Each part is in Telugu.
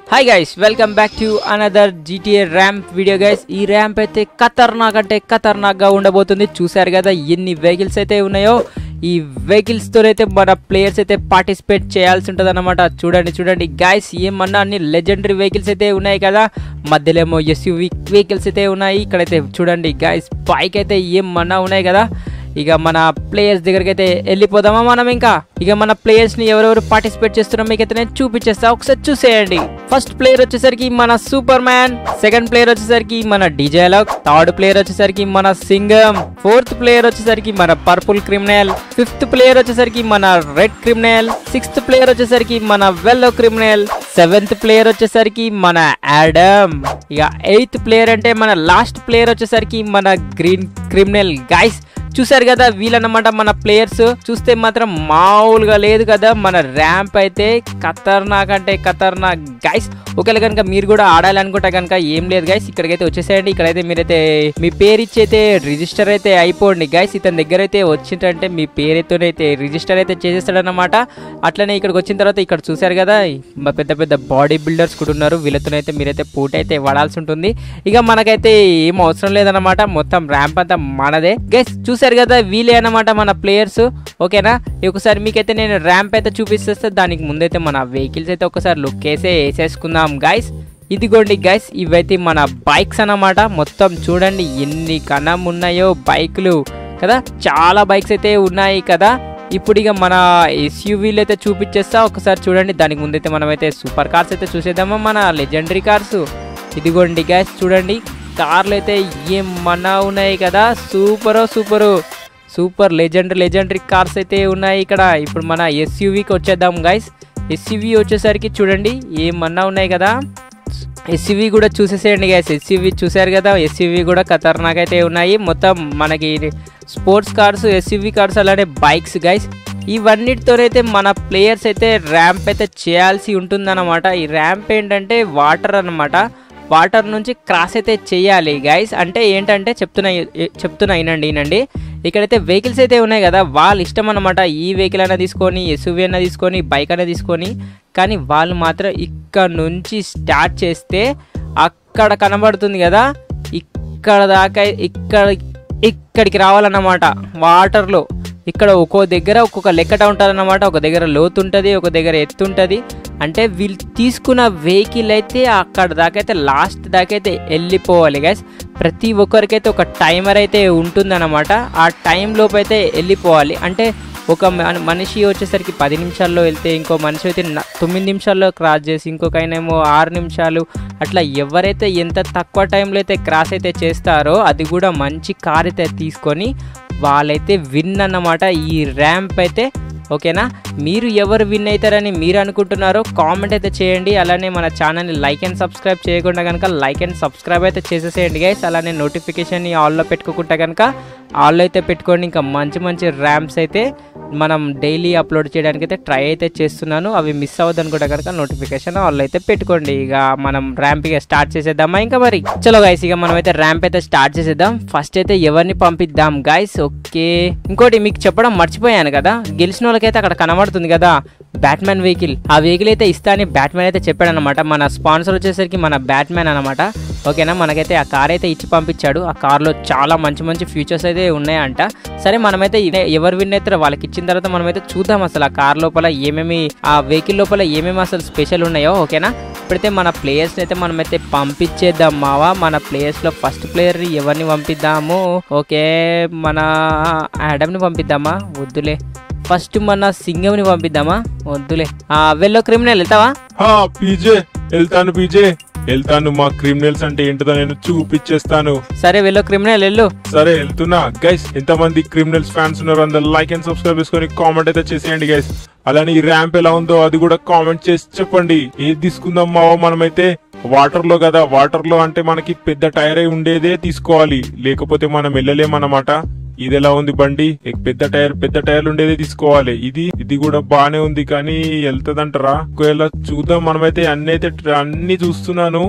Hi guys welcome back to another GTA ramp video guys ఈ ర్యాంప్ అయితే ఖతర్నాక్ అంటే ఖతర్నాక్ గా ఉండబోతుంది చూసారు కదా ఎన్ని వెహికల్స్ అయితే ఉన్నాయో ఈ వెహికల్స్ తోనైతే మన ప్లేయర్స్ అయితే పార్టిసిపేట్ చేయాల్సి ఉంటుంది అనమాట చూడండి చూడండి గైస్ ఏమన్నా అన్ని లెజెండరీ వెహికల్స్ అయితే ఉన్నాయి కదా మధ్యలో ఏమో ఎస్యూవి వెహికల్స్ అయితే ఉన్నాయి ఇక్కడైతే చూడండి గైస్ బైక్ అయితే ఏమన్నా ఉన్నాయి కదా ఇక మన ప్లేయర్స్ దగ్గరికి అయితే వెళ్ళిపోదామా మనం ఇంకా ఇక మన ప్లేయర్స్ ని ఎవరెవరు పార్టిసిపేట్ చేస్తున్నాం మీకు అయితే నేను చూపించేస్తా ఒకసారి చూసేయండి ఫస్ట్ ప్లేయర్ వచ్చేసరికి మన సూపర్ మ్యాన్ సెకండ్ ప్లేయర్ వచ్చేసరికి మన డీజే అలక్ థర్డ్ ప్లేయర్ వచ్చేసరికి మన సింగం ఫోర్త్ ప్లేయర్ వచ్చేసరికి మన పర్పుల్ క్రిమినల్ ఫిఫ్త్ ప్లేయర్ వచ్చేసరికి మన రెడ్ క్రిమినల్ సిక్స్త్ ప్లేయర్ వచ్చేసరికి మన వెల్లో క్రిమినల్ సెవెంత్ ప్లేయర్ వచ్చేసరికి మన యాడమ్ ఇక ఎయిత్ ప్లేయర్ అంటే మన లాస్ట్ ప్లేయర్ వచ్చేసరికి మన గ్రీన్ క్రిమినల్ గైస్ చూసారు కదా వీళ్ళన్నమాట మన ప్లేయర్స్ చూస్తే మాత్రం మామూలుగా లేదు కదా మన ర్యాంప్ అయితే ఖతర్నాక్ అంటే ఖతర్నాక్ గైస్ ఒకవేళ కనుక మీరు కూడా ఆడాలనుకుంటే కనుక ఏం లేదు గైస్ ఇక్కడికైతే వచ్చేసేయండి ఇక్కడైతే మీరైతే మీ పేరు ఇచ్చి అయితే రిజిస్టర్ అయితే అయిపోండి గైస్ ఇతని దగ్గర అయితే వచ్చిందంటే మీ పేరుతోనైతే రిజిస్టర్ అయితే చేసేస్తాడనమాట అట్లనే ఇక్కడికి వచ్చిన తర్వాత ఇక్కడ చూసారు కదా మా పెద్ద పెద్ద బాడీ బిల్డర్స్ కూడా ఉన్నారు వీళ్ళతోనైతే మీరైతే పూట అయితే వాడాల్సి ఉంటుంది ఇక మనకైతే ఏం అవసరం లేదన్నమాట మొత్తం ర్యాంప్ అంతా మనదే గైస్ చూసారు కదా వీలే అన్నమాట మన ప్లేయర్స్ ఓకేనా ఒకసారి మీకైతే నేను ర్యాంప్ అయితే చూపిస్తే దానికి ముందైతే మన వెహికల్స్ అయితే ఒకసారి లుక్ వేసే వేసేసుకుందాం గైస్ ఇదిగోండి గైస్ ఇవైతే మన బైక్స్ అన్నమాట మొత్తం చూడండి ఎన్ని కణం ఉన్నాయో బైకులు కదా చాలా బైక్స్ అయితే ఉన్నాయి కదా ఇప్పుడు ఇక మన ఎస్యూవీలు అయితే చూపించేస్తా ఒకసారి చూడండి దానికి ముందైతే మనమైతే సూపర్ కార్స్ అయితే చూసేద్దామా మన లెజెండరీ కార్స్ ఇదిగోండి గ్యాస్ చూడండి కార్లు అయితే ఏమన్నా ఉన్నాయి కదా సూపరో super super legend legendary cars అయితే ఉన్నాయి ఇక్కడ ఇప్పుడు మన ఎస్యూవీకి వచ్చేద్దాం గైస్ ఎస్యూవీ వచ్చేసరికి చూడండి ఏమన్నా ఉన్నాయి కదా ఎస్యూవీ కూడా చూసేసేయండి గైస్ ఎస్యూవీ చూసారు కదా ఎస్యూవీ కూడా ఖతర్నాక్ అయితే ఉన్నాయి మొత్తం మనకి స్పోర్ట్స్ కార్స్ ఎస్యూవీ కార్స్ అలానే బైక్స్ గైస్ ఇవన్నిటితోనైతే మన ప్లేయర్స్ అయితే ర్యాంప్ అయితే చేయాల్సి ఉంటుందన్నమాట ఈ ర్యాంప్ ఏంటంటే వాటర్ అన్నమాట వాటర్ నుంచి క్రాస్ అయితే చేయాలి గైస్ అంటే ఏంటంటే చెప్తున్నా చెప్తున్నా వినండి వినండి ఇక్కడైతే వెహికల్స్ అయితే ఉన్నాయి కదా వాళ్ళ ఇష్టం అనమాట ఈ వెహికల్ అయినా తీసుకొని ఎస్యూవీ అయినా తీసుకొని బైక్ అయినా తీసుకొని కానీ వాళ్ళు మాత్రం ఇక్కడ నుంచి స్టార్ట్ చేస్తే అక్కడ కనబడుతుంది కదా ఇక్కడ దాకా ఇక్కడ ఇక్కడికి రావాలన్నమాట వాటర్లో ఇక్కడ ఒక్కో దగ్గర ఒక్కొక్క లెక్కట ఉంటుంది అన్నమాట ఒక దగ్గర లోతు ఉంటుంది ఒక దగ్గర ఎత్తు ఉంటుంది అంటే వీళ్ళు తీసుకున్న వెహికల్ అయితే అక్కడ దాకైతే లాస్ట్ దాకైతే వెళ్ళిపోవాలి గైస్ ప్రతి ఒక్కరికైతే ఒక టైమర్ అయితే ఉంటుందన్నమాట ఆ టైం లోపు అయితే వెళ్ళిపోవాలి అంటే ఒక మన- మనిషి వచ్చేసరికి పది నిమిషాల్లో వెళ్తే ఇంకో మనిషి అయితే న- తొమ్మిది నిమిషాల్లో క్రాస్ చేసి ఇంకొక ఆయనేమో ఆరు నిమిషాలు అట్లా ఎవరైతే ఎంత తక్కువ టైంలో అయితే క్రాస్ అయితే చేస్తారో అది కూడా మంచి కార్ అయితే తీసుకొని వాళ్ళైతే విన్ అన్నమాట ఈ ర్యాంప్ అయితే ఓకేనా మీరు ఎవరు విన్ అవుతారని మీరు అనుకుంటున్నారో కామెంట్ అయితే చేయండి అలానే మన ఛానల్ని లైక్ అండ్ సబ్స్క్రైబ్ చేయకుండా కనుక లైక్ అండ్ సబ్స్క్రైబ్ అయితే చేసేసేయండి గైస్ అలానే నోటిఫికేషన్ ఆల్లో పెట్టుకోకుండా కనుక ఆల్లో అయితే పెట్టుకోండి ఇంకా మంచి మంచి ర్యాంప్స్ అయితే మనం డైలీ అప్లోడ్ చేయడానికి అయితే ట్రై అయితే చేస్తున్నాను అవి మిస్ అవ్వద్దు అనుకుంటే కనుక నోటిఫికేషన్ ఆల్ అయితే పెట్టుకోండి ఇక మనం ర్యాంప్ ఇక స్టార్ట్ చేసేద్దామా ఇంకా మరి చలో గైస్ ఇక మనం అయితే ర్యాంప్ అయితే స్టార్ట్ చేసేద్దాం ఫస్ట్ అయితే ఎవరిని పంపిద్దాం గైస్ ఓకే ఇంకోటి మీకు చెప్పడం మర్చిపోయాను కదా గెలిచిన వాళ్ళకైతే అక్కడ కనబడుతుంది కదా బ్యాట్మ్యాన్ వెహికల్ ఆ వెహికల్ అయితే ఇస్తా అని బ్యాట్మ్యాన్ అయితే చెప్పాడు అనమాట మన స్పాన్సర్ వచ్చేసరికి మన బ్యాట్మ్యాన్ అనమాట ఓకేనా మనకైతే ఆ కార్ అయితే ఇచ్చి పంపించాడు ఆ కార్లో చాలా మంచి మంచి ఫ్యూచర్స్ అయితే ఉన్నాయంట సరే మనమైతే ఇదే ఎవరు విన్ అవుతారో వాళ్ళకి ఇచ్చిన తర్వాత మనమైతే చూద్దాం అసలు ఆ కార్ లోపల ఏమేమి ఆ వెహికల్ లోపల ఏమేమి అసలు స్పెషల్ ఉన్నాయో ఓకేనా ఇప్పుడైతే మన ప్లేయర్స్ని అయితే మనమైతే పంపించేద్దాం మావా మన ప్లేయర్స్లో ఫస్ట్ ప్లేయర్ ఎవరిని పంపిద్దాము ఓకే మన యాడమ్ని పంపిద్దామా వద్దులే ఫస్ట్ మన సింగంని పంపిద్దామా వద్దులే ఆ వెల్లో క్రిమినల్ వెళ్తావా హా పీజే వెళ్తాను పీజే వెళ్తాను మా క్రిమినల్స్ అంటే ఏంటిదో నేను చూపించేస్తాను సరే వెల్లో క్రిమినల్ వెళ్ళు సరే వెళ్తున్నా గైస్ ఎంతమంది క్రిమినల్స్ ఫ్యాన్స్ ఉన్నారు అందరు లైక్ అండ్ సబ్స్క్రైబ్ చేసుకొని కామెంట్ అయితే చేసేయండి గైస్ అలానే ఈ ర్యాంప్ ఎలా ఉందో అది కూడా కామెంట్ చేసి చెప్పండి ఏది తీసుకుందాం మావో మనమైతే వాటర్ లో కదా వాటర్ లో అంటే మనకి పెద్ద టైర్ అయి ఉండేదే తీసుకోవాలి లేకపోతే మనం వెళ్ళలేమన్నమాట ఇది ఎలా ఉంది బండి ఎక్ పెద్ద టైర్ పెద్ద టైర్లు ఉండేదే తీసుకోవాలి ఇది ఇది కూడా బానే ఉంది కానీ వెళ్తదంటారా ఒకవేళ చూద్దాం మనమైతే అన్ని అయితే ట్ర- అన్ని చూస్తున్నాను చూ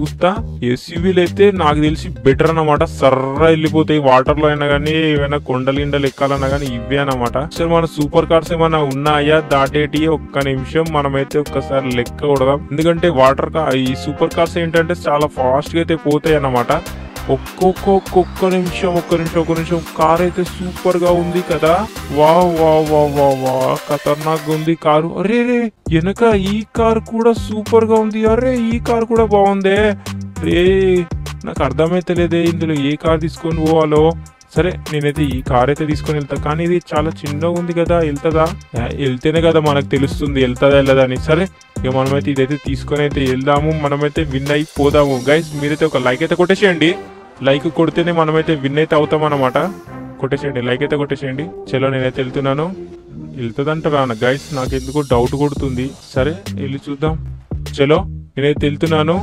చూస్తా ఎస్యూవీలు అయితే నాకు తెలిసి బెటర్ అన్నమాట సర్రా వెళ్ళిపోతాయి వాటర్ లో అయినా కానీ ఏమైనా కొండలు గిండలు ఎక్కాలన్నా కానీ ఇవే అన్నమాట అసలు మన సూపర్ కార్స్ ఏమైనా ఉన్నాయా దాటేటి ఒక్క నిమిషం మనమైతే ఒక్కసారి లెక్క కొడదాం ఎందుకంటే వాటర్ కా ఈ సూపర్ కార్స్ ఏంటంటే చాలా ఫాస్ట్ గా అయితే పోతాయి అన్నమాట ఒక్కొక్క ఒక్కొక్క నిమిషం ఒక్క నిమిషం ఒక్క నిమిషం కార్ అయితే సూపర్ గా ఉంది కదా వా వా వా వా వా ఖతర్నాక్ ఉంది కారు అరే రే వెనక ఈ కార్ కూడా సూపర్ గా ఉంది అరే ఈ కార్ కూడా బాగుందే రే నాకు అర్థమైతలేదే ఇందులో ఏ కార్ తీసుకొని పోవాలో సరే నేనైతే ఈ కార్ అయితే తీసుకొని వెళ్తా కానీ ఇది చాలా చిన్నగా ఉంది కదా వెళ్తుందా ఆ, వెళ్తేనే కదా మనకు తెలుస్తుంది వెళ్తుందా వెళ్ళదా అని సరే ఇక మనమైతే ఇదైతే తీసుకొని అయితే వెళ్దాము మనమైతే విన్ అయి పోదాము గైస్ మీరైతే ఒక లైక్ అయితే కొట్టేసేయండి లైక్ కొడితేనే మనమైతే విన్ అయితే అవుతాం అన్నమాట కొట్టేసేయండి లైక్ అయితే కొట్టేసేయండి చలో నేనైతే వెళ్తున్నాను వెళ్తుందంటారా గైస్ నాకు ఎందుకో డౌట్ కొడుతుంది సరే వెళ్ళి చూద్దాం చలో నేనైతే వెళ్తున్నాను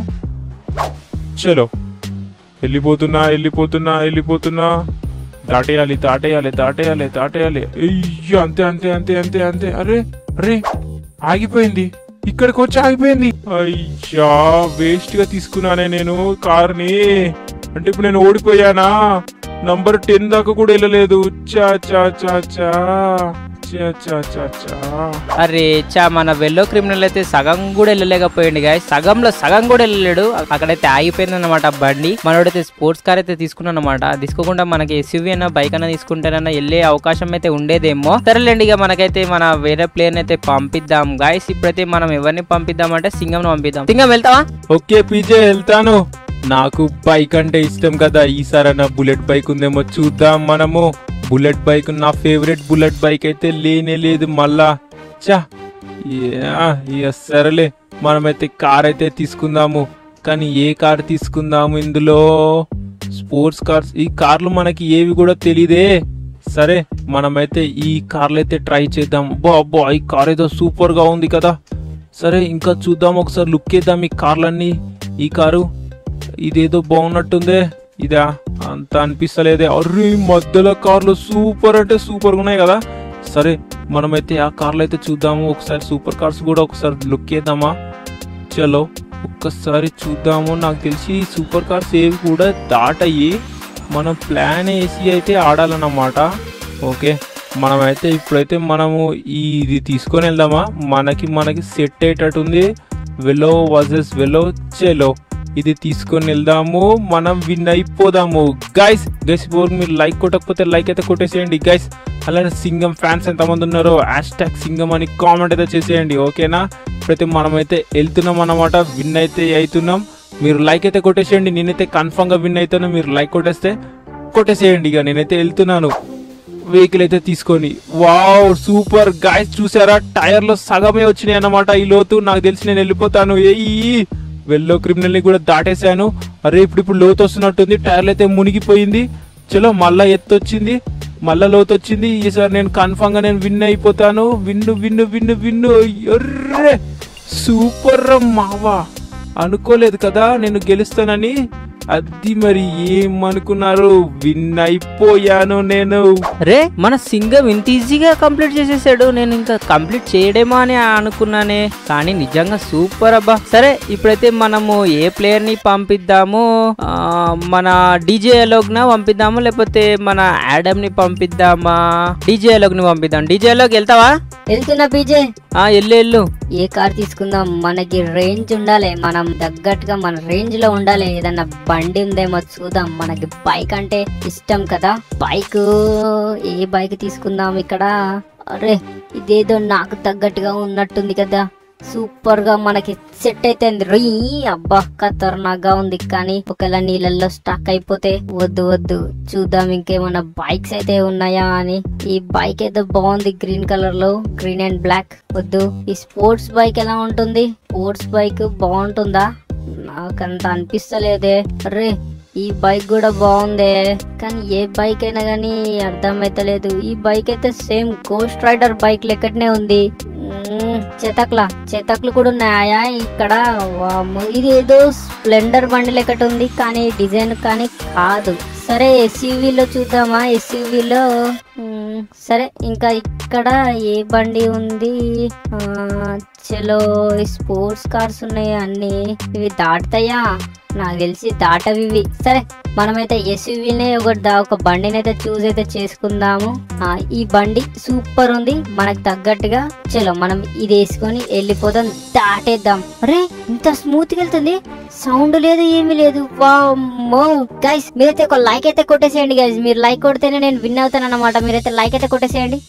చలో వెళ్ళిపోతున్నా వెళ్ళిపోతున్నా వెళ్ళిపోతున్నా దాటేయాలి దాటేయాలి దాటేయాలి దాటేయాలి అయ్యో అంతే అంతే అంతే అంతే అంతే అరే అరే ఆగిపోయింది ఇక్కడికి వచ్చి ఆగిపోయింది అయ్యా వేస్ట్ గా తీసుకున్నానే నేను కార్ని అంటే ఇప్పుడు నేను ఓడిపోయానా నంబర్ టెన్ దాకా కూడా వెళ్ళలేదు చా చా చా చా చా చా చా చా అరే చా మన వెల్లో క్రిమినల్ అయితే సగం కూడా వెళ్ళలేకపోయింది గాయ సగంలో సగం కూడా వెళ్ళలేడు అక్కడైతే ఆగిపోయింది అనమాట బండి మనోడైతే స్పోర్ట్స్ కార్ అయితే తీసుకున్నాను అనమాట తీసుకోకుండా మనకి ఎస్యూవీ అన్న బైక్ అన్న తీసుకుంటేనన్నా వెళ్ళే అవకాశం అయితే ఉండేదేమో సరేలేండి ఇక మనకైతే మన వేరే ప్లేయర్ అయితే పంపిద్దాం గాయస్ ఇప్పుడైతే మనం ఎవరిని పంపిద్దాం అంటే సింగం పంపిద్దాం సింగం వెళ్తావా ఓకే పీజే వెళ్తాను నాకు బైక్ అంటే ఇష్టం కదా ఈసారి బుల్లెట్ బైక్ ఉందేమో చూద్దాం మనము బుల్లెట్ బైక్ నా ఫేవరెట్ బుల్లెట్ బైక్ అయితే లేనే లేదు మళ్ళా చా యా, ఇక సరేలే మనమైతే కార్ అయితే తీసుకుందాము కానీ ఏ కార్ తీసుకుందాము ఇందులో స్పోర్ట్స్ కార్స్ ఈ కార్లు మనకి ఏవి కూడా తెలియదే సరే మనమైతే ఈ కార్లు అయితే ట్రై చేద్దాం అబ్బా అబ్బా ఈ కార్ ఏదో సూపర్ గా ఉంది కదా సరే ఇంకా చూద్దాం ఒకసారి లుక్ చేద్దాం ఈ కార్లన్నీ ఈ కారు ఇదేదో బాగున్నట్టుందే ఇదా అంత అనిపిస్తలేదే అర్రే ఈ మధ్యలో కార్లు సూపర్ అంటే సూపర్ గా ఉన్నాయి కదా సరే మనమైతే ఆ కార్లు అయితే చూద్దాము ఒకసారి సూపర్ కార్స్ కూడా ఒకసారి లుక్ చేద్దామా చలో ఒక్కసారి చూద్దాము నాకు తెలిసి ఈ సూపర్ కార్స్ ఏవి కూడా దాటయ్యి మనం ప్లాన్ వేసి అయితే ఆడాలన్నమాట ఓకే మనమైతే ఇప్పుడైతే మనము ఈ ఇది తీసుకొని వెళ్దామా మనకి మనకి సెట్ అయ్యేటట్టు ఉంది వెలో వర్సెస్ వెలో చెలో ఇది తీసుకొని వెళ్దాము మనం విన్ అయిపోదాము గైస్ గైస్ ఇప్పుడు మీరు లైక్ కొట్టకపోతే లైక్ అయితే కొట్టేసేయండి గైస్ అలానే సింగం ఫ్యాన్స్ ఎంతమంది ఉన్నారో హ్యాష్ ట్యాగ్ సింగం అని కామెంట్ అయితే చేసేయండి ఓకేనా ఇప్పుడైతే మనమైతే వెళ్తున్నాం అన్నమాట విన్ అయితే అవుతున్నాం మీరు లైక్ అయితే కొట్టేసేయండి నేనైతే కన్ఫామ్ గా విన్ అవుతాను మీరు లైక్ కొట్టేస్తే కొట్టేసేయండి ఇక నేనైతే వెళ్తున్నాను వెహికల్ అయితే తీసుకొని వావ్ సూపర్ గాయస్ చూసారా టైర్ లో సగమే వచ్చినాయి అన్నమాట ఈ లోతు నాకు తెలిసి నేను వెళ్ళిపోతాను ఏయి వెల్లో క్రిమినల్ ని కూడా దాటేశాను అరే ఇప్పుడు ఇప్పుడు లోతు వస్తున్నట్టుంది టైర్లు అయితే మునిగిపోయింది చలో మళ్ళా ఎత్తు వచ్చింది మళ్ళా లోతు వచ్చింది ఈసారి నేను కన్ఫామ్ గా నేను విన్ అయిపోతాను విన్ను విన్ను విన్ను విన్ను ఎర్రే సూపర్ రా మావా అనుకోలేదు కదా నేను గెలుస్తానని అది మరి ఏమనుకున్నారు విన్ అయిపోయాను నేను రే మన సింగం ఇంత ఈజీగా కంప్లీట్ చేసేసాడు నేను ఇంకా కంప్లీట్ చేయడేమో అని అనుకున్నానే కానీ నిజంగా సూపర్ అబ్బా సరే ఇప్పుడైతే మనము ఏ ప్లేయర్ ని పంపిద్దాము ఆ, మన డీజే అలోగ్న పంపిద్దాము లేకపోతే మన యాడమ్ ని పంపిద్దామా డీజే అలోగ్ ని పంపిద్దాం డీజే అలోగ్ వెళ్తావా వెళ్తున్నా పీజే ఆ ఎల్లు ఎల్లు ఏ కార్ తీసుకుందాం మనకి రేంజ్ ఉండాలి మనం తగ్గట్టుగా మన రేంజ్ లో ఉండాలి ఏదన్నా బండి ఉందేమో చూద్దాం మనకి బైక్ అంటే ఇష్టం కదా బైక్ ఏ బైక్ తీసుకుందాం ఇక్కడ అరే ఇదేదో నాకు తగ్గట్టుగా ఉన్నట్టుంది కదా సూపర్ గా మనకి సెట్ అయితే రీ అబ్బా ఖతర్నాక్గా ఉంది కానీ ఒకవేళ నీళ్ళల్లో స్టక్ అయిపోతే వద్దు వద్దు చూద్దాం ఇంకేమన్నా బైక్స్ అయితే ఉన్నాయా అని ఈ బైక్ అయితే బాగుంది గ్రీన్ కలర్ లో గ్రీన్ అండ్ బ్లాక్ వద్దు ఈ స్పోర్ట్స్ బైక్ ఎలా ఉంటుంది స్పోర్ట్స్ బైక్ బాగుంటుందా నాకంత అనిపిస్తలేదే అరే ఈ బైక్ కూడా బాగుందే కానీ ఏ బైక్ అయినా కానీ అర్థమైతలేదు ఈ బైక్ అయితే సేమ్ గోస్ట్ రైడర్ బైక్ లెక్కటనే ఉంది మ్మ్, చేతక్లా చేతక్లు కూడా ఉన్నాయా ఇక్కడ వామ్మో, ఇది ఏదో స్ప్లెండర్ బండి లెక్కట ఉంది కానీ డిజైన్ కానీ కాదు సరే ఎస్యూవీలో చూద్దామా ఎస్యూవీలో సరే ఇంకా ఇక్కడ ఏ బండి ఉంది ఆ, చలో ఈ స్పోర్ట్స్ కార్స్ ఉన్నాయి అన్ని ఇవి దాటుతాయా నాకు తెలిసి దాటవి ఇవి. సరే మనమైతే ఎస్యూవీనే ఒక దా- ఒక బండిని అయితే చూస్ అయితే చేసుకుందాము ఆ, ఈ బండి సూపర్ ఉంది మనకు తగ్గట్టుగా చలో మనం ఇది వేసుకొని వెళ్ళిపోదాం దాటేద్దాం అరే ఇంత స్మూత్ గా వెళ్తుంది సౌండ్ లేదు ఏమీ లేదు వామ్మో గైస్ మీరైతే ఒక లైక్ అయితే కొట్టేసేయండి గైస్ మీరు లైక్ కొడితేనే నేను విన్ అవుతాను అన్నమాట మీరైతే లైక్ అయితే కొట్టేసేయండి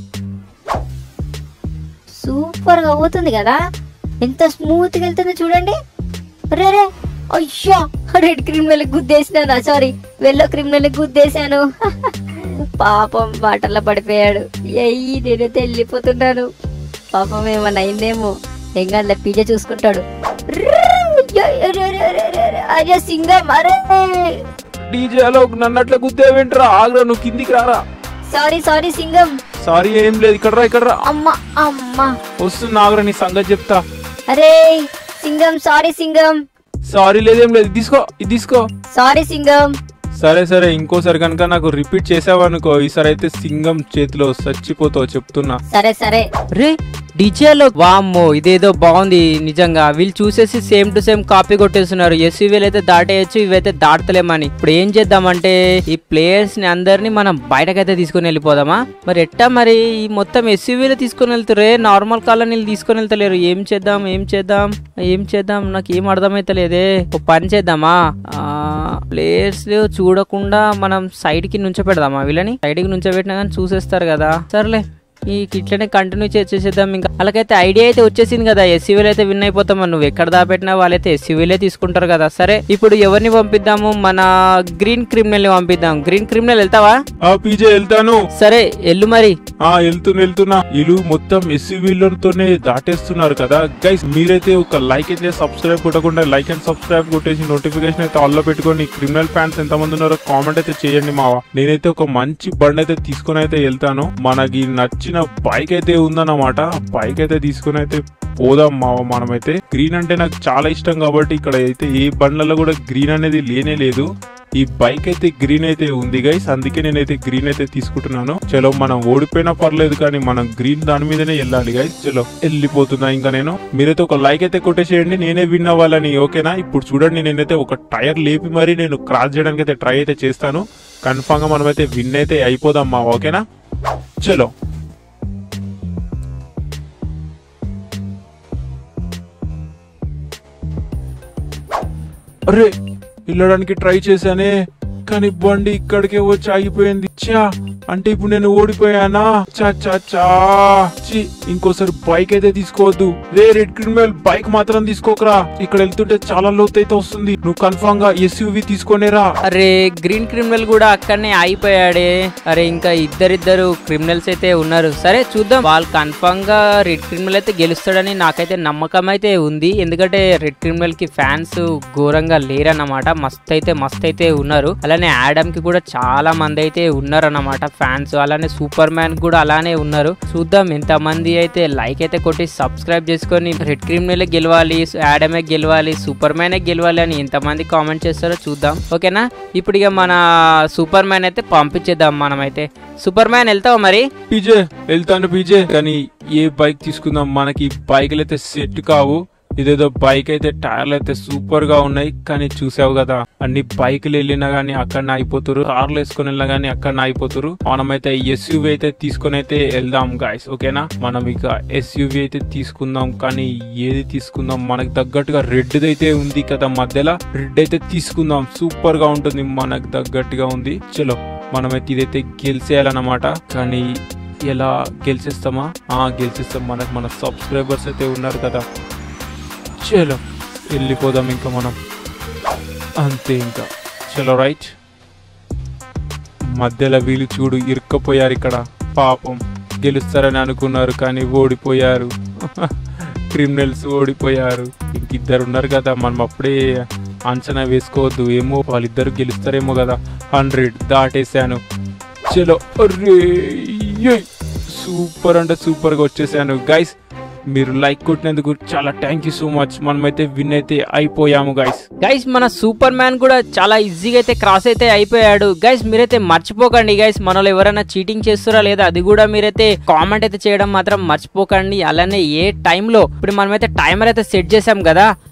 సూపర్ గా అవుతుంది కదా ఎంత స్మూత్ గా వెళ్తుందో చూడండి రే రే అయ్యా రెడ్ క్రిమినల్ గుద్దేసినాను సారీ వెల్లో క్రిమినల్ గుద్దేశాను పాపం వాటర్లో పడిపోయాడు అయ్యి నేనైతే వెళ్ళిపోతున్నాను పాపం ఏమన్నా అయిందేమో ఏం కాదులే పీజ చూసుకుంటాడు అయ్యా సింగం అరే డీజే అలోక్ నన్ను అట్లా గుద్దేవేంట్రా ఆగ్రా నువ్వు కిందికి రారా సారీ సారీ సింగం సారీ ఏం లేదు ఇక్కడ రా ఇక్కడ రా అమ్మ అమ్మ వస్తున్నా ఆగ్రా నీ సంగతి చెప్తా అరే సింగం సారీ సింగం సారీ లేదేం లేదు ఇది తీసుకో ఇది తీసుకో సారీ సింగం సరే సరే ఇంకోసారి కనుక నాకు రిపీట్ చేసావనుకో ఈసారి అయితే సింగం చేతిలో చచ్చిపోతావు చెప్తున్నా సరే సరే రే డీజేలో వామ్మో ఇదేదో బాగుంది నిజంగా వీళ్ళు చూసేసి సేమ్ టు సేమ్ కాపీ కొట్టేస్తున్నారు ఎస్యూవీలు అయితే దాటేయచ్చు ఇవైతే దాటతలేమని ఇప్పుడు ఏం చేద్దామంటే ఈ ప్లేయర్స్ ని అందరినీ మనం బయటకైతే తీసుకుని వెళ్ళిపోదామా మరి ఎట్టా మరి ఈ మొత్తం ఎస్యూవీలో తీసుకుని వెళ్తారే నార్మల్ కాలనీలు తీసుకుని వెళ్తలేరు ఏం చేద్దాం ఏం చేద్దాం ఏం చేద్దాం నాకు ఏం అర్థమైతలేదే ఒక పని చేద్దామా ప్లేయర్స్ చూడకుండా మనం సైడ్ కి నుంచో పెడదామా వీళ్ళని సైడ్ కి నుంచో పెట్టినా కానీ చూసేస్తారు కదా సర్లే ఈ ఇట్లనే కంటిన్యూ చేసేద్దాం ఇంకా అలాగైతే ఐడియా అయితే వచ్చేసింది కదా ఎస్సీవీలు అయితే విన్ అయిపోతాం నువ్వు ఎక్కడ దాపెట్టినా వాళ్ళైతే ఎస్సీవీలే తీసుకుంటారు కదా సరే ఇప్పుడు ఎవరిని పంపిద్దాము మన గ్రీన్ క్రిమినల్ ని పంపిద్దాం గ్రీన్ క్రిమినల్ వెళ్తావా ఆ పీజే వెళ్తాను సరే ఎల్లు మరి ఆ వెళ్తున్నా వెళ్తున్నా వీళ్ళు మొత్తం ఎస్యూవీలతోనే దాటేస్తున్నారు కదా గైస్ మీరైతే ఒక లైక్ అయితే సబ్స్క్రైబ్ కొట్టకుండా లైక్ అండ్ సబ్స్క్రైబ్ కొట్టేసి నోటిఫికేషన్ అయితే ఆల్ లో పెట్టుకొని క్రిమినల్ ఫ్యాన్స్ ఎంతమంది ఉన్నారో కామెంట్ అయితే చేయండి మావా నేనైతే ఒక మంచి బండి అయితే తీసుకొని అయితే వెళ్తాను మనకి నచ్చిన బైక్ అయితే ఉందన్నమాట బైక్ అయితే తీసుకొని అయితే పోదాం మావ మనమైతే గ్రీన్ అంటే నాకు చాలా ఇష్టం కాబట్టి ఇక్కడ అయితే ఏ బండ్లలో కూడా గ్రీన్ అనేది లేనే లేదు ఈ బైక్ అయితే గ్రీన్ అయితే ఉంది గైస్ అందుకే నేనైతే గ్రీన్ అయితే తీసుకుంటున్నాను చలో మనం ఓడిపోయినా పర్లేదు కానీ మనం గ్రీన్ దాని మీదనే వెళ్ళాలి గైస్ చలో వెళ్ళిపోతున్నా ఇంకా నేను మీరైతే ఒక లైక్ అయితే కొట్టేసేయండి నేనే విన్ అవ్వాలని ఓకేనా ఇప్పుడు చూడండి నేనైతే ఒక టైర్ లేపి మరీ నేను క్రాస్ చేయడానికి అయితే ట్రై అయితే చేస్తాను కన్ఫామ్ గా మనమైతే విన్ అయితే అయిపోదాం మా ఓకేనా చలో అరే వెళ్ళడానికి ట్రై చేశానే కానీ బండి ఇక్కడికే వచ్చి ఆగిపోయింది చా అంటే ఇప్పుడు నేను ఓడిపోయానా చా చా చా ఛీ, ఇంకోసారి బైక్ అయితే తీసుకోవద్దు రే రెడ్ క్రిమినల్ బైక్ మాత్రం తీసుకోకరా ఇక్కడ వెళ్తుంటే చాలా లోతు అయితే వస్తుంది నువ్వు కన్ఫామ్ గా ఎస్యూవి తీసుకొనేరా అరే గ్రీన్ క్రిమినల్ కూడా అక్కడనే అయిపోయాడే అరే ఇంకా ఇద్దరిద్దరు క్రిమినల్స్ అయితే ఉన్నారు సరే చూద్దాం వాళ్ళు కన్ఫామ్ గా రెడ్ క్రిమినల్ అయితే గెలుస్తాడని నాకైతే నమ్మకం అయితే ఉంది ఎందుకంటే రెడ్ క్రిమినల్ కి ఫ్యాన్స్ ఘోరంగా లేరన్నమాట మస్త్ అయితే మస్త్ అయితే ఉన్నారు అలానే యాడమ్ కి కూడా చాలా మంది అయితే ఉన్నారన్నమాట ఫ్యాన్స్ అలానే సూపర్ మ్యాన్ కూడా అలానే ఉన్నారు చూద్దాం ఎంత మంది అయితే లైక్ అయితే కొట్టి సబ్స్క్రైబ్ చేసుకొని రెడ్ క్రిమినల్ గెలవాలి యాడమే గెలవాలి సూపర్ మ్యానే గెలవాలి అని ఎంతమంది కామెంట్ చేస్తారో చూద్దాం ఓకేనా ఇప్పుడు ఇక మన సూపర్ మ్యాన్ అయితే పంపించేద్దాం మనమైతే సూపర్ మ్యాన్ వెళ్తావా మరి పీజే వెళ్తాను పీజే కానీ ఏ బైక్ తీసుకుందాం మనకి బైక్లు అయితే సెట్ కావు ఇదేదో బైక్ అయితే టైర్లు అయితే సూపర్ గా ఉన్నాయి కానీ చూసావు కదా అన్ని బైకులు వెళ్ళినా గానీ అక్కడ అయిపోతారు కార్లు వేసుకొని వెళ్ళినా గానీ అక్కడ అయిపోతారు మనమైతే ఎస్యూవి అయితే తీసుకొని అయితే వెళ్దాం గాయస్ ఓకేనా మనం ఇక ఎస్యూవి అయితే తీసుకుందాం కానీ ఏది తీసుకుందాం మనకి తగ్గట్టుగా రెడ్ అయితే ఉంది కదా మధ్యలో రెడ్ అయితే తీసుకుందాం సూపర్ గా ఉంటుంది మనకు తగ్గట్టుగా ఉంది చలో మనమైతే ఇదైతే గెలిచేయాలన్నమాట కానీ ఎలా గెలిచేస్తామా ఆ గెలిచేస్తాం మనకు మన సబ్స్క్రైబర్స్ అయితే ఉన్నారు కదా చలో వెళ్ళిపోదాం ఇంకా మనం అంతే ఇంకా చలో రైట్ మధ్యలో వీళ్ళు చూడు ఇరుక్కపోయారు ఇక్కడ పాపం గెలుస్తారని అనుకున్నారు కానీ ఓడిపోయారు క్రిమినల్స్ ఓడిపోయారు ఇంకిద్దరు ఉన్నారు కదా మనం అప్పుడే అంచనా వేసుకోవద్దు ఏమో వాళ్ళిద్దరు గెలుస్తారేమో కదా హండ్రెడ్ దాటేశాను చలో అర్రే ఏయ్. సూపర్ అంటే సూపర్ గా వచ్చేసాను గైస్ మీరు లైక్ కొట్టినందుకు చాలా థ్యాంక్ యూ సో మచ్ మనమైతే విన్ అయితే అయిపోయాము గైస్ గైస్ మన సూపర్ మ్యాన్ కూడా చాలా ఈజీగా అయితే క్రాస్ అయితే అయిపోయాడు గైస్ మీరైతే మర్చిపోకండి గైస్ మనలో ఎవరైనా చీటింగ్ చేస్తారా లేదా అది కూడా మీరైతే కామెంట్ అయితే చేయడం మాత్రం మర్చిపోకండి అలానే ఏ టైంలో ఇప్పుడు మనమైతే టైమర్ అయితే సెట్ చేసాం కదా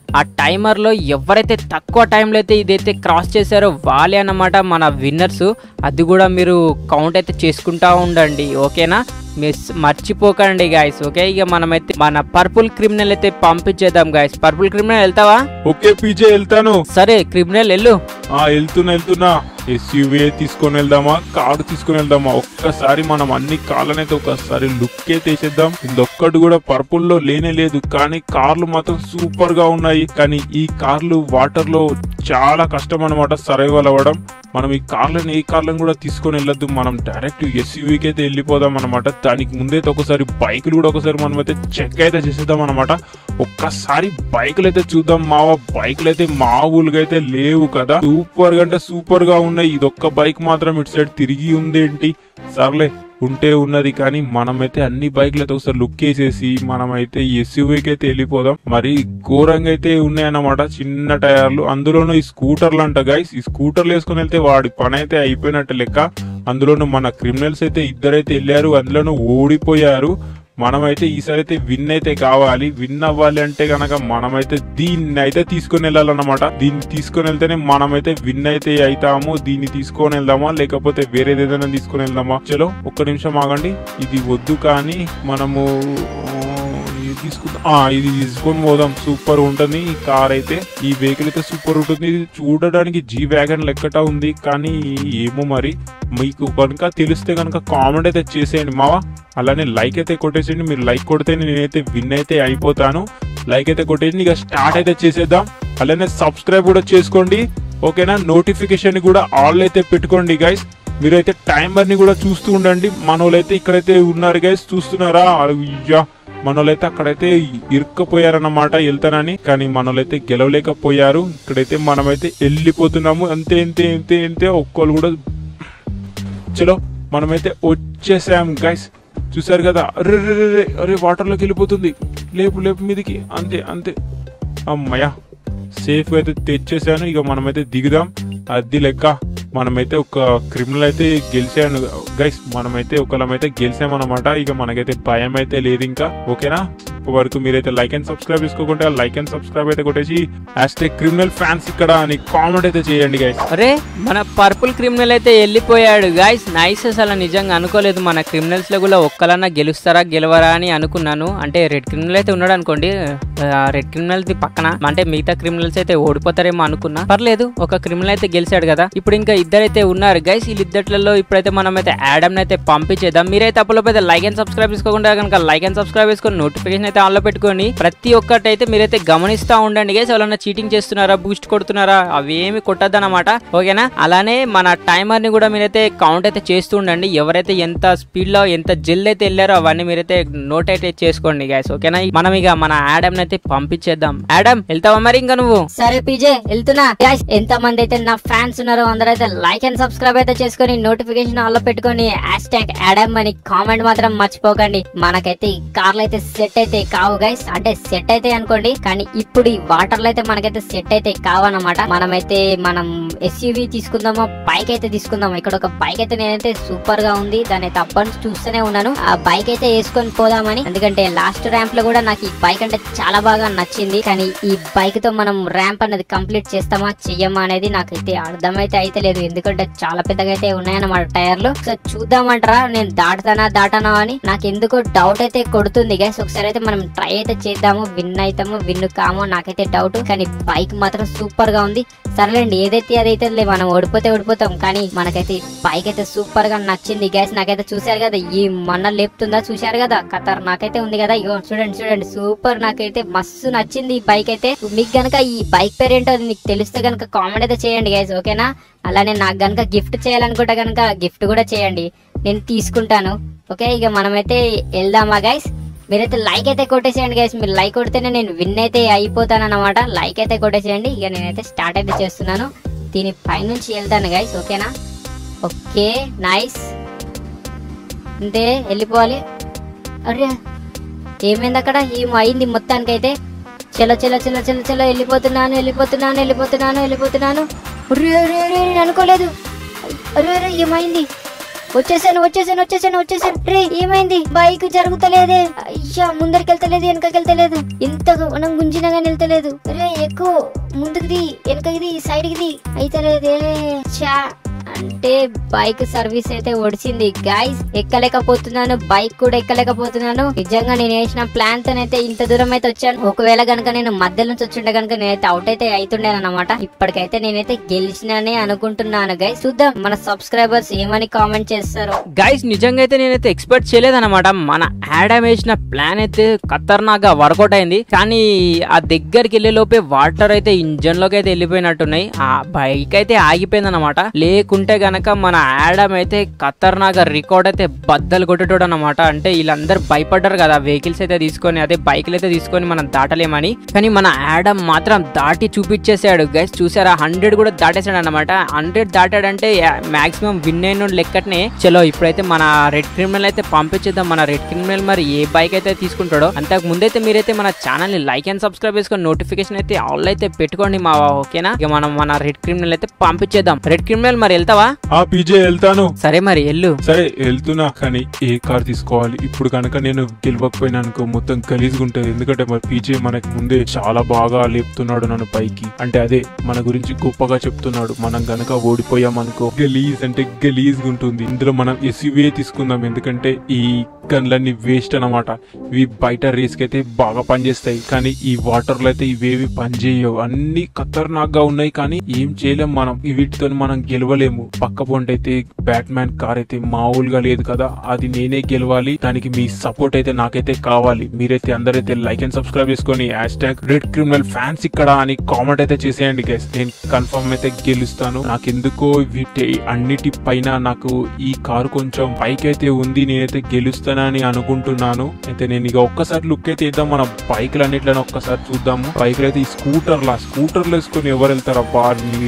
ఆ టైమర్ లో ఎవరైతే తక్కువ టైంలో అయితే ఇదైతే క్రాస్ చేశారో వాళ్ళే అన్నమాట మన విన్నర్స్ అది కూడా మీరు కౌంట్ అయితే చేసుకుంటా ఉండండి ఓకేనా మిస్ మర్చిపోకండి గాయస్ ఓకే ఇక మనమైతే మన పర్పుల్ క్రిమినల్ అయితే పంపించేద్దాం గాయస్ పర్పుల్ క్రిమినల్ వెళ్తావా ఓకే పీజే వెళ్తాను సరే క్రిమినల్ వెళ్ళు ఆ వెళ్తున్నా వెళ్తున్నా ఎస్యూవీ తీసుకొని వెళ్దామా కారు తీసుకొని వెళ్దామా ఒక్కసారి మనం అన్ని కార్లనైతే ఒకసారి లుక్ అయితే వేసేద్దాం ఇందొక్కటి కూడా పర్పుల్ లో లేనే లేదు కానీ కార్లు మాత్రం సూపర్ గా ఉన్నాయి కానీ ఈ కార్లు వాటర్ లో చాలా కష్టం అనమాట సర్వైవల్ అవ్వడం మనం ఈ కార్లను ఏ కార్లను కూడా తీసుకొని వెళ్ళొద్దు మనం డైరెక్ట్ ఎస్యూవీకి అయితే వెళ్ళిపోదాం అనమాట దానికి ముందైతే ఒకసారి బైకులు కూడా ఒకసారి మనం అయితే చెక్ అయితే చేసేద్దాం అనమాట ఒక్కసారి బైకులు అయితే చూద్దాం మావా బైకులు అయితే మామూలుగా అయితే లేవు కదా సూపర్ గా అంటే సూపర్ గా ఉన్నాయి ఇదొక్క బైక్ మాత్రం ఇటు సైడ్ తిరిగి ఉందేంటి సర్లే ఉంటే ఉన్నది కానీ మనమైతే అన్ని బైక్లు అయితే ఒకసారి లుక్ వేసేసి మనమైతే ఎస్యూవీకి అయితే వెళ్ళిపోదాం మరి ఘోరంగా అయితే ఉన్నాయన్నమాట చిన్న టైర్లు అందులోనూ ఈ స్కూటర్లు అంట గైస్ ఈ స్కూటర్లు వేసుకొని వెళ్తే వాడి పని అయితే అయిపోయినట్టు లెక్క అందులోనూ మన క్రిమినల్స్ అయితే ఇద్దరైతే వెళ్ళారు అందులోనూ ఓడిపోయారు మనమైతే ఈసారి అయితే విన్ అయితే కావాలి విన్ అవ్వాలి అంటే గనక మనమైతే దీన్ని అయితే తీసుకొని వెళ్ళాలన్నమాట దీన్ని తీసుకొని వెళ్తేనే మనమైతే విన్ అయితే అవుతాము దీన్ని తీసుకొని వెళ్దామా లేకపోతే వేరేది ఏదైనా తీసుకొని వెళ్దామా చలో ఒక్క నిమిషం ఆగండి ఇది వద్దు కానీ మనము ఆ, ఇది తీసుకుందాం ఆ, ఇది తీసుకొని పోదాం సూపర్ ఉంటుంది ఈ కార్ అయితే ఈ వెహికల్ అయితే సూపర్ ఉంటుంది ఇది చూడడానికి జీ వ్యాగన్ లెక్కట ఉంది కానీ ఏమో మరి మీకు కనుక తెలిస్తే కనుక కామెంట్ అయితే చేసేయండి మావా అలానే లైక్ అయితే కొట్టేసేయండి మీరు లైక్ కొడితే నేనైతే విన్ అయితే అయిపోతాను లైక్ అయితే కొట్టేసి ఇక స్టార్ట్ అయితే చేసేద్దాం అలానే సబ్స్క్రైబ్ కూడా చేసుకోండి ఓకేనా నోటిఫికేషన్ కూడా ఆల్ అయితే పెట్టుకోండి గైస్ మీరైతే టైమర్ ని కూడా చూస్తూ ఉండండి మనోళ్ళైతే ఇక్కడైతే ఉన్నారు గైస్ చూస్తున్నారా అయ్యా మనోళ్ళైతే అక్కడైతే ఇరుక్కపోయారన్నమాట వెళ్తానని కానీ మనోళ్ళైతే గెలవలేకపోయారు ఇక్కడైతే మనమైతే వెళ్ళిపోతున్నాము అంతే అంతే అంతే అంతే ఒక్కళ్ళు కూడా చలో మనమైతే వచ్చేసాం గైస్ చూసారు కదా అరే రే, రే, రే, అరే వాటర్లోకి వెళ్ళిపోతుంది లేపు లేపు మీదికి అంతే అంతే అమ్మయ్యా సేఫ్ అయితే తెచ్చేసాను ఇక మనమైతే దిగుదాం అది లెక్క మనమైతే ఒక క్రిమినల్ అయితే గెలిచాను గైస్ మనమైతే ఒకళ్ళమైతే గెలిచామన్నమాట ఇక మనకైతే భయం అయితే లేదు ఇంకా ఓకేనా ఇప్పటి వరకు మీరైతే లైక్ అండ్ సబ్స్క్రైబ్ చేసుకోకుంటే లైక్ అండ్ సబ్స్క్రైబ్ అయితే కొట్టేసి హ్యాష్ క్రిమినల్ ఫ్యాన్స్ ఇక్కడ అని కామెంట్ అయితే చేయండి గైస్ అరే మన పర్పుల్ క్రిమినల్ అయితే వెళ్ళిపోయాడు గాయస్ నైస్ అసలు నిజంగా అనుకోలేదు మన క్రిమినల్స్ లో కూడా ఒక్కలన్నా గెలుస్తారా గెలవరా అని అనుకున్నాను అంటే రెడ్ క్రిమినల్ అయితే ఉన్నాడు అనుకోండి రెడ్ క్రిమినల్ పక్కన అంటే మిగతా క్రిమినల్స్ అయితే ఓడిపోతారేమో అనుకున్నా పర్లేదు ఒక క్రిమినల్ అయితే గెలిచాడు కదా ఇప్పుడు ఇంకా ఇద్దరైతే ఉన్నారు గైస్ వీళ్ళిద్దట్లలో ఇప్పుడైతే మనం అయితే యాడమ్ అయితే పంపించేద్దాం మీరైతే అప్పటిలోపు లైక్ అండ్ సబ్స్క్రైబ్ చేసుకోకుండా కనుక లైక్ అండ్ సబ్స్క్రైబ్ చేసుకొని నోటిఫికేషన్ అయితే ఆన్లో పెట్టుకొని ప్రతి ఒక్కటి అయితే మీరైతే గమనిస్తూ ఉండండి గైస్ ఎవరైనా చీటింగ్ చేస్తున్నారా బూస్ట్ కొడుతున్నారా అవి ఏమి కొట్టద్దన్నమాట ఓకేనా అలానే మన టైమర్ ని కూడా మీరైతే కౌంట్ అయితే చేస్తూ ఉండండి ఎవరైతే ఎంత స్పీడ్ లో ఎంత జల్ అయితే వెళ్ళారో అవన్నీ మీరైతే నోట్ అయితే చేసుకోండి గైస్ ఓకేనా మనం ఇక మన యాడమ్ అయితే పంపించేద్దాం యాడమ్ వెళ్తావా మరి ఇంకా నువ్వు సరే పీజే వెళ్తున్నా గైస్ ఎంత మంది అయితే నా ఫ్యాన్స్ ఉన్నారో అందరూ అయితే లైక్ అండ్ సబ్స్క్రైబ్ అయితే చేసుకొని నోటిఫికేషన్ ఆన్ లో పెట్టుకొని హ్యాష్ ట్యాగ్ యాడమ్ అని కామెంట్ మాత్రం మర్చిపోకండి మనకైతే ఈ కార్లు అయితే సెట్ అయితే కావు గైస్ అంటే సెట్ అయితే అనుకోండి కానీ ఇప్పుడు ఈ వాటర్ లో అయితే మనకైతే సెట్ అయితే కావన్నమాట మనమైతే మనం ఎస్యూవి తీసుకుందామా బైక్ అయితే తీసుకుందాం ఇక్కడ ఒక బైక్ అయితే నేనైతే సూపర్ గా ఉంది దాని అయితే అప్పటి నుంచి చూస్తూనే ఉన్నాను ఆ బైక్ అయితే వేసుకొని పోదామని ఎందుకంటే లాస్ట్ ర్యాంప్ లో కూడా నాకు ఈ బైక్ అంటే చాలా బాగా నచ్చింది కానీ ఈ బైక్ తో మనం ర్యాంప్ అనేది కంప్లీట్ చేస్తామా చెయ్యమా అనేది నాకైతే అర్థమైతే అయితే లేదు ఎందుకంటే చాలా పెద్దగా అయితే ఉన్నాయన్నమాట టైర్లు సో చూద్దామంటారా నేను దాటుతానా దాటానా అని నాకు ఎందుకో డౌట్ అయితే కొడుతుంది గైస్ ఒకసారి అయితే మనం ట్రై అయితే చేద్దాము విన్ అవుతాము విన్ కామో నాకైతే డౌట్ కానీ బైక్ మాత్రం సూపర్ గా ఉంది సర్లేండి ఏదైతే అదైతే లే మనం ఓడిపోతే ఓడిపోతాం కానీ మనకైతే బైక్ అయితే సూపర్ గా నచ్చింది గ్యాస్ నాకైతే చూశారు కదా ఈ మొన్న లేపుతుందా చూశారు కదా ఖతర్ నాకైతే ఉంది కదా ఇగో చూడండి చూడండి సూపర్ నాకైతే మస్తు నచ్చింది ఈ బైక్ అయితే మీకు గనక ఈ బైక్ పేరు ఏంటో అది మీకు తెలిస్తే గనక కామెంట్ అయితే చేయండి గైస్ ఓకేనా అలానే నాకు గనక గిఫ్ట్ చేయాలనుకుంటే గనక గిఫ్ట్ కూడా చేయండి నేను తీసుకుంటాను ఓకే ఇక మనమైతే వెళ్దామా గైస్ మీరైతే లైక్ అయితే కొట్టేసేయండి గైస్ మీరు లైక్ కొడితేనే నేను విన్ అయితే అయిపోతాను అనమాట లైక్ అయితే కొట్టేసేయండి ఇక నేనైతే స్టార్ట్ అయితే చేస్తున్నాను దీని పైనుంచి వెళ్తాను గైస్ ఓకేనా ఓకే నైస్ అంతే వెళ్ళిపోవాలి అరే ఏమైంది అక్కడ ఏమో అయింది మొత్తానికైతే చలో చలో చలో చలో చలో వెళ్ళిపోతున్నాను వెళ్ళిపోతున్నాను వెళ్ళిపోతున్నాను వెళ్ళిపోతున్నాను అరే అరే అరే నేను అనుకోలేదు అరే అరే ఏమైంది వచ్చేసాను వచ్చేసాను వచ్చేసాను వచ్చేసాను రే ఏమైంది బైక్ జరుగుతలేదే అయ్యా ముందరికెళ్తలేదు వెనకకెళ్తలేదు ఇంతగా మనం గుంజినా గానీ వెళ్తలేదు రే ఎక్కువ ముందుకుది వెనకది సైడ్కిది అయితలేదే చా అంటే బైక్ సర్వీస్ అయితే ఒడిచింది గాయస్ ఎక్కలేకపోతున్నాను బైక్ కూడా ఎక్కలేకపోతున్నాను నిజంగా నేను వేసిన ప్లాన్ తోనైతే ఇంత దూరం అయితే వచ్చాను ఒకవేళ గనుక నేను మధ్య నుంచి వచ్చుంటే గనుక నేనైతే అవుట్ అయితే అవుతుండేను అనమాట ఇప్పటికైతే నేనైతే గెలిచినానే అనుకుంటున్నాను గైస్ చూద్దాం మన సబ్స్క్రైబర్స్ ఏమని కామెంట్ చేస్తారో గైస్ నిజంగా అయితే నేనైతే ఎక్స్పెక్ట్ చేయలేదన్నమాట మన యాడమ్ వేసిన ప్లాన్ అయితే ఖతర్నాక్ గా వర్కౌట్ అయింది కానీ ఆ దగ్గరికి వెళ్ళే లోపే వాటర్ అయితే ఇంజన్ లోకి అయితే వెళ్ళిపోయినట్టున్నాయి ఆ బైక్ అయితే ఆగిపోయింది అనమాట లేకుంటే గనక మన యాడమ్ అయితే ఖతర్నాక్ రికార్డ్ అయితే బద్దలు కొట్టేటోడు అనమాట అంటే వీళ్ళందరూ భయపడ్డారు కదా వెహికల్స్ అయితే తీసుకొని అదే బైక్లు అయితే తీసుకొని మనం దాటలేమని కానీ మన యాడమ్ మాత్రం దాటి చూపించేసాడు గైస్ చూసారా హండ్రెడ్ కూడా దాటేసాడు అనమాట హండ్రెడ్ దాటాడంటే మాక్సిమం విన్ అయిన లెక్కటనే చలో ఇప్పుడైతే మన రెడ్ క్రిమినల్ అయితే పంపించేద్దాం మన రెడ్ క్రిమినల్ మరి ఏ బైక్ అయితే తీసుకుంటాడో అంతకు ముందైతే మీరైతే మన ఛానల్ ని లైక్ అండ్ సబ్స్క్రైబ్ చేసుకొని నోటిఫికేషన్ అయితే ఆల్ అయితే పెట్టుకోండి మా ఓకేనా ఇక మనం మన రెడ్ క్రిమినల్ అయితే పంపించేద్దాం రెడ్ క్రిమినల్ మరి వెళ్తావా ఆ పీజే వెళ్తాను సరే మరి ఎల్లు సరే వెళ్తున్నా కానీ ఏ కార్ తీసుకోవాలి ఇప్పుడు కనుక నేను గెలవకపోయినా అనుకో మొత్తం గలీజ్గా ఉంటది ఎందుకంటే మరి పీజే మనకి ముందే చాలా బాగా లేపుతున్నాడు నన్ను పైకి అంటే అదే మన గురించి గొప్పగా చెప్తున్నాడు మనం గనక ఓడిపోయాం అనుకో గలీజ్ అంటే గలీజ్ ఉంటుంది ఇందులో మనం ఎస్యూవీ తీసుకుందాం ఎందుకంటే ఈ గన్లన్నీ వేస్ట్ అన్నమాట ఇవి బయట రేస్ కి అయితే బాగా పనిచేస్తాయి కానీ ఈ వాటర్ లో అయితే ఇవేవి పనిచేయవు అన్ని ఖతర్నాక్ గా ఉన్నాయి కానీ ఏం చేయలేం మనం ఈ వీటితో మనం గెలవలేము పక్క పొంటి అయితే బ్యాట్ మ్యాన్ కార్ అయితే మామూలుగా లేదు కదా అది నేనే గెలవాలి దానికి మీ సపోర్ట్ అయితే నాకైతే కావాలి మీరైతే అందరైతే లైక్ అండ్ సబ్స్క్రైబ్ చేసుకొని hashtag red criminal fans ఇక్కడ అని కామెంట్ అయితే చేసేయండి గైస్ నేను కన్ఫర్మ్ అయితే గెలుస్తాను నాకెందుకో వీటి అన్నిటి పైన నాకు ఈ కారు కొంచెం పైకి అయితే ఉంది నేనైతే గెలుస్తానని అనుకుంటున్నాను అయితే నేను ఇక ఒక్కసారి లుక్ అయితే ఇద్దాం మన బైక్లు అన్నిట్లను ఒక్కసారి చూద్దాము బైక్లు అయితే ఈ స్కూటర్ లా స్కూటర్లు వేసుకొని ఎవరు వెళ్తారు అబ్బా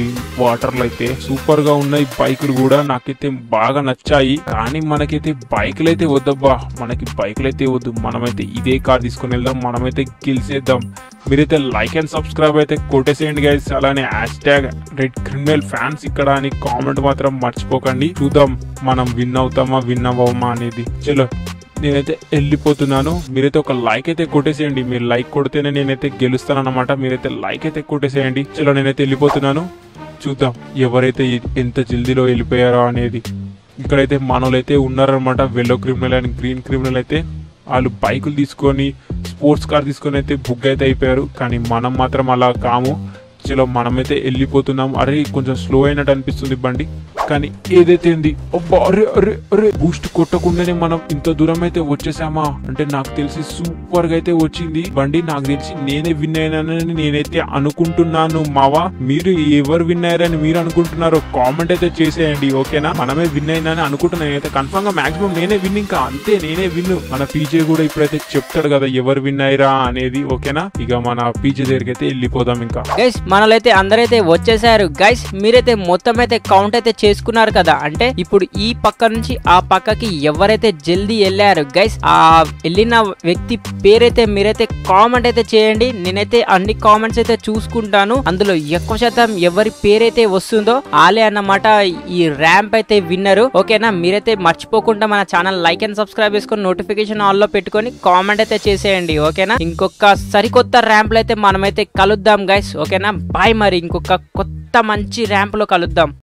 వాటర్ లో అయితే సూపర్ గా ఉన్నాయి బైకులు కూడా నాకైతే బాగా నచ్చాయి కానీ మనకైతే బైకులు అయితే వద్దబ్బా మనకి బైకులు అయితే వద్దు మనమైతే ఇదే కార్ తీసుకొని వెళ్దాం మనమైతే గెలిచేద్దాం మీరైతే లైక్ అండ్ సబ్స్క్రైబ్ అయితే కొట్టేసేయండి గైస్ అలానే hashtag red criminal fans ఇక్కడ అని కామెంట్ మాత్రం మర్చిపోకండి చూద్దాం మనం విన్ అవుతామా విన్ అవ్వమా అనేది చలో నేనైతే వెళ్ళిపోతున్నాను మీరైతే ఒక లైక్ అయితే కొట్టేసేయండి మీరు లైక్ కొడితేనే నేనైతే గెలుస్తాను అనమాట మీరైతే లైక్ అయితే కొట్టేసేయండి చలో నేనైతే వెళ్ళిపోతున్నాను చూద్దాం ఎవరైతే ఎ- ఎంత జల్దీలో వెళ్ళిపోయారో అనేది ఇక్కడైతే మనోళ్ళైతే ఉన్నారనమాట yellow criminal and green criminal అయితే వాళ్ళు బైకులు తీసుకొని స్పోర్ట్స్ కార్ తీసుకొని అయితే బుక్ అయితే అయిపోయారు కానీ మనం మాత్రం అలా కాము చలో మనమైతే వెళ్ళిపోతున్నాం అరే కొంచెం స్లో అయినట్టు అనిపిస్తుంది బండి కానీ ఏదైతే ఉంది అబ్బా అరే అరే అరే బూస్ట్ కొట్టకుండానే మనం ఇంత దూరం అయితే వచ్చేసామా అంటే నాకు తెలిసి సూపర్ గా అయితే వచ్చింది బండి నాకు తెలిసి నేనే విన్ అయినానని నేనైతే అనుకుంటున్నాను మావా మీరు ఎవరు విన్ అయ్యారని మీరు అనుకుంటున్నారో కామెంట్ అయితే చేసేయండి ఓకేనా మనమే విన్ అయినా అనుకుంటున్నాను నేనైతే కన్ఫర్మ్ గా మాక్సిమం నేనే విన్ ఇంకా అంతే నేనే విన్ మన పీజే కూడా ఇప్పుడైతే చెప్తాడు కదా ఎవరు విన్ అయ్యారా అనేది ఓకేనా ఇక మన పీజే దగ్గరికి అయితే వెళ్ళిపోదాం ఇంకా గైస్ మనలైతే అందరైతే వచ్చేసారు గైస్ మీరైతే మొత్తం అయితే కౌంట్ అయితే చేసుకున్నారు కదా అంటే ఇప్పుడు ఈ పక్క నుంచి ఆ పక్కకి ఎవరైతే జల్దీ వెళ్ళారు గైస్ ఆ వెళ్ళిన వ్యక్తి పేరైతే మీరైతే కామెంట్ అయితే చేయండి నేనైతే అన్ని కామెంట్స్ అయితే చూసుకుంటాను అందులో ఎక్కువ శాతం ఎవరి పేరైతే వస్తుందో ఆలే అన్నమాట ఈ ర్యాంప్ అయితే విన్నరు ఓకేనా మీరైతే మర్చిపోకుండా మన ఛానల్ లైక్ అండ్ సబ్స్క్రైబ్ చేసుకొని నోటిఫికేషన్ ఆన్ లో పెట్టుకొని కామెంట్ అయితే చేసేయండి ఓకేనా ఇంకొక సరికొత్త ర్యాంప్ లో అయితే మనమైతే కలుద్దాం గైస్ ఓకేనా బాయ్ మరి ఇంకొక కొత్త మంచి ర్యాంప్ లో కలుద్దాం